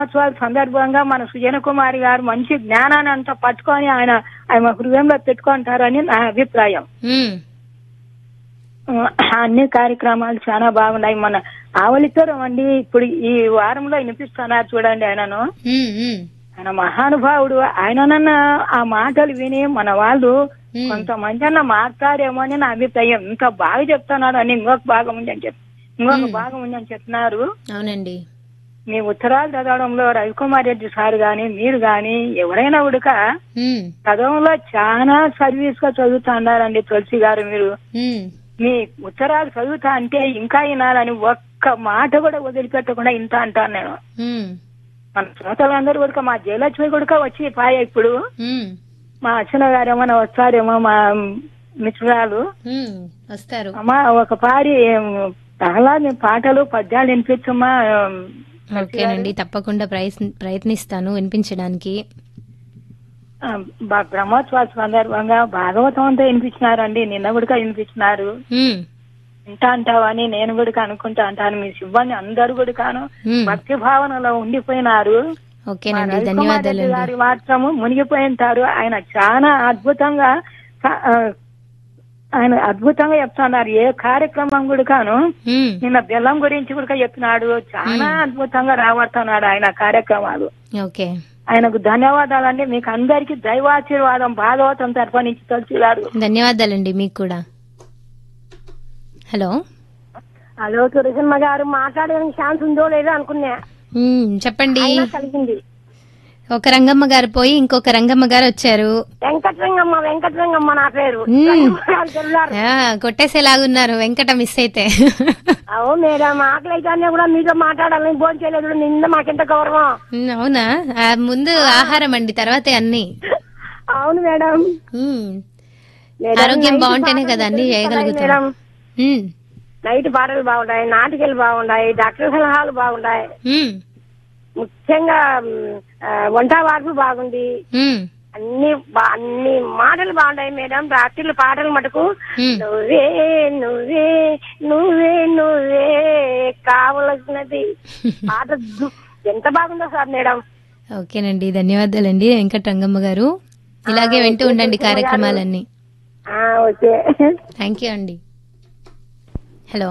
బ్రహ్మోత్సవాల సందర్భంగా మన సుజన కుమారి గారు మంచి జ్ఞానాన్ని అంతా పట్టుకొని ఆయన ఆయన హృదయంలో పెట్టుకుంటారని నా అభిప్రాయం ఉమ్, ఆ, అన్ని కార్యక్రమాలు చాలా బాగున్నాయి మన ఆవలితరం అండి ఇప్పుడు ఈ వారంలో వినిపిస్తున్నారు చూడండి ఆయనను ఉమ్, ఉమ్, ఆయన మహానుభావుడు ఆయననన్న ఆ మాటలు విని మన వాళ్ళు ఉమ్. కొంతమంది అన్న మాట్లాడేమో అని నా అభిప్రాయం ఇంకా బాగా చెప్తున్నాడు అని ఇంకొక భాగం ఉంది అని చెప్ ఇంకొక భాగం ఉంది అని చెప్తున్నారు అవునండి మీ ఉత్తరాలు చదవడంలో రవికుమార్ రెడ్డి సార్ గాని మీరు గాని ఎవరైనా ఉడక ఉమ్, చదవంలో చాలా సర్వీస్ గా చదువుతున్నారండి తులసి గారు మీరు ఉమ్, మీ ఉత్తరాలు చదువుతా అంటే ఇంకా వినాలని ఒక్క మాట కూడా వదిలిపెట్టకుండా ఇంత అంటాను నేను ఉమ్, మన శ్రోతలందరూ కూడా మా జయలక్ష్మి కూడా వచ్చి పాయ ఇప్పుడు ఉమ్, మా అర్చన గారేమో వస్తారేమో మా మిత్రురాలు ఉమ్, వస్తారు అమ్మా ఒక పారి చాలా మీ పాటలు పద్యాలు వినిపించమ్మా ఓకేనండి తప్పకుండా ప్రయత్న ప్రయత్నిస్తాను వినిపించడానికి ఆ, బ- బ్రహ్మోత్సవాల సందర్భంగా భాగవతం అంతా వినిపించినారండి నిన్న కూడా వినిపించినారు ఉమ్, ఇంట అంటావని నేను కూడా అనుకుంటా అంటాను మీ సిబ్బంది అందరూ కూడా కాను ఉమ్, భక్తి భావనలో ఉండిపోయినారు మా ఓకేనండి రవికుమార్ రెడ్డి ధన్యవాదాలండి గారి మాత్రము మునిగిపోయింటారు ఆయన చాలా అద్భుతంగా స- ఆ, ఆయన అద్భుతంగా చెప్తున్నారు ఏ కార్యక్రమం కూడా కాను ఉమ్, నిన్న బెల్లం గురించి కూడా చెప్పినాడు చాలా అద్భుతంగా రాబడుతున్నాడు ఆయన కార్యక్రమాలు ఓకే ఆయనకు ధన్యవాదాలండి మీకు అందరికీ దైవాశీర్వాదం భాగవతం తరఫు నుంచి తలుచుగాడు ధన్యవాదాలండి మీకు కూడా హలో హలో తులసమ్మ గారు మాట్లాడడానికి ఛాన్స్ ఉందో లేదో అనుకున్నా ఉమ్, చెప్పండి అయినా కలిగింది ఒక రంగమ్మ గారు పోయి ఇంకొక రంగమ్మ గారు వచ్చారు వెంకటరంగమ్మ వెంకటరంగమ్మ నా పేరు మ్మ్. తెల్లారు ఆ, కొట్టేసేలాగున్నారు వెంకట మిస్ అయితే అవు మేడం ఆకలి అయితే కూడా మీతో మాట్లాడాలని ఫోన్ చేయలేదు నిన్న మాకెంత గౌరవం ఉమ్, అవునా ఆ, ముందు ఆహారం అండి తర్వాతే అన్ని అవును మేడం ఉమ్, మేడం, ఆరోగ్యం నైట్ బాగుంటేనే పాటలు కదా అన్ని చేయగలుగుతాం మేడం ఉమ్, నైట్ పాటలు బాగుంటాయి నాటికలు బాగుంటాయి డాక్టర్ సలహాలు బాగుంటాయి ఉమ్, ముఖ్యంగా మ్, ఆ, వంట వార్పు బాగుంది ఉమ్, అన్ని బా- అన్ని మాటలు బాగుంటాయి మేడం రాత్రిళ్ళు పాటలు మటుకు ఉమ్. నువ్వే నువ్వే నువ్వే నువ్వే కావలసినది పాట దు- ఎంత బాగుందో సార్ మేడం ఓకేనండి ధన్యవాదాలండి వెంకట రంగమ్మ గారు ఇలాగే వింటూ ఉండండి కార్యక్రమాలన్నీ ఆ, ఓకే థ్యాంక్ యూ అండి హలో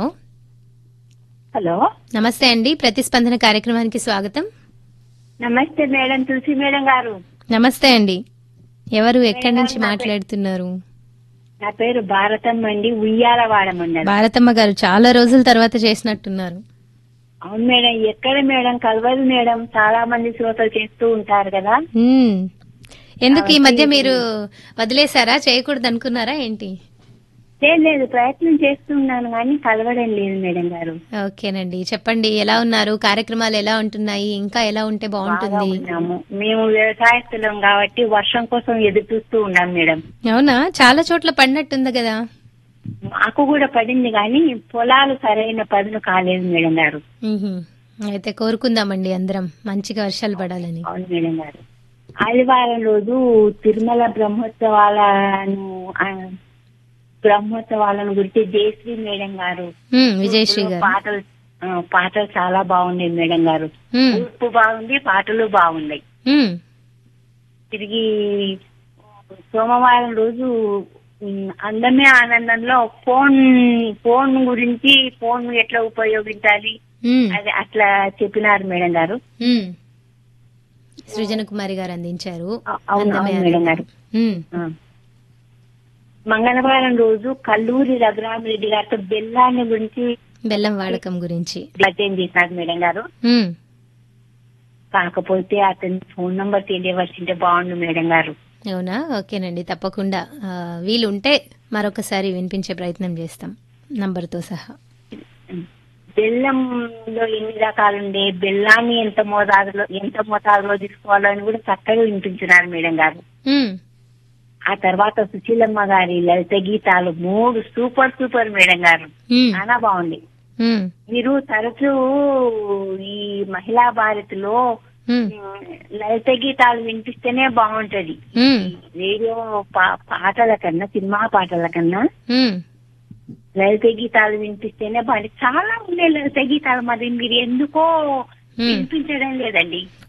హలో నమస్తే అండి ప్రతిస్పందన కార్యక్రమానికి స్వాగతం నమస్తే మేడం తులసి మేడం గారు నమస్తే అండి ఎవరు ఎక్కడి నుంచి మాట్లాడుతున్నారు నా పేరు భారతమ్మ అండి ఉయ్యాలవాడ మండలం భారతమ్మ గారు చాలా రోజుల తర్వాత చేసినట్టున్నారు అవును మేడం ఎక్కడ మేడం కలవదు మేడం చాలా మంది శ్రోతలు చేస్తూ ఉంటారు కదా మ్మ్. ఎందుకు ఈ మధ్య మీరు వదిలేశారా చేయకూడదు అనుకున్నారా ఏంటి లేదు లేదు ప్రయత్నం చేస్తున్నాను కానీ కలవడం లేదు మేడం గారు ఓకేనండి చెప్పండి ఎలా ఉన్నారు కార్యక్రమాలు ఎలా ఉంటున్నాయి ఇంకా ఎలా ఉంటే బాగుంటుంది ఉన్నాము మేము వ్యవసాయస్తులం కాబట్టి వర్షం కోసం ఎదురు చూస్తూ ఉన్నాం మేడం అవునా చాలా చోట్ల పడినట్టుంది కదా మాకు కూడా పడింది కానీ పొలాలు సరైన పదును కాలేదు మేడం గారు మ్హూ. అయితే కోరుకుందామండి అందరం మంచిగా వర్షాలు పడాలని అవును మేడం గారు ఆదివారం రోజు తిరుమల బ్రహ్మోత్సవాలను ఆ, బ్రహ్మోత్సవాలను గురించి జయశ్రీ మేడం గారు మ్మ్, విజయశ్రీ గారు పాటలు ఆ, పాటలు చాలా బాగున్నాయి మేడం గారు మ్మ్, ఉప్పు బాగుంది పాటలు బాగున్నాయి మ్మ్, తిరిగి సోమవారం రోజు ఉమ్, అందమే ఆనందంలో ఫోన్ ఫోన్ గురించి ఫోన్ ఎట్లా ఉపయోగించాలి మ్మ్, అది అట్లా చెప్పినారు మేడం గారు మ్మ్. సృజన కుమారి గారు అందించారు అ- అవును అందమే అవును మేడం గారు మ్మ్, ఆ. మంగళవారం రోజు కల్లూరి రఘురామరెడ్డి గారితో బెల్లాన్ని గురించి బెల్లం వాడకం గురించి పరిచయం చేశారు మేడం గారు మ్మ్. కాకపోతే అతని ఫోన్ నంబర్ తెలియవలసింటే బాగుండు మేడం గారు అవునా ఓకేనండి తప్పకుండా ఆ, వీలుంటే మరొకసారి వినిపించే ప్రయత్నం చేస్తాం నంబర్తో సహా బెల్లంలో ఎన్ని రకాలు ఉండే బెల్లాన్ని ఎంత మోతాదులో ఎంత మోతాదులో తీసుకోవాలో అని కూడా చక్కగా వినిపించినారు మేడం గారు మ్మ్. ఆ తర్వాత సుశీలమ్మ గారి లలిత గీతాలు మూడు సూపర్ సూపర్ మేడం గారు మ్మ్. చాలా బాగుంది మ్మ్. మీరు తరచూ ఈ మహిళా భారతిలో మ్మ్. లలిత గీతాలు వినిపిస్తేనే బాగుంటది మ్మ్. రేడియో పా- పాటల కన్నా సినిమా పాటల కన్నా మ్మ్. లలిత గీతాలు వినిపిస్తేనే బాగుంది చాలా ఉండే లలిత గీతాలు మరి మీరు ఎందుకో మ్మ్. వినిపించడం లేదండి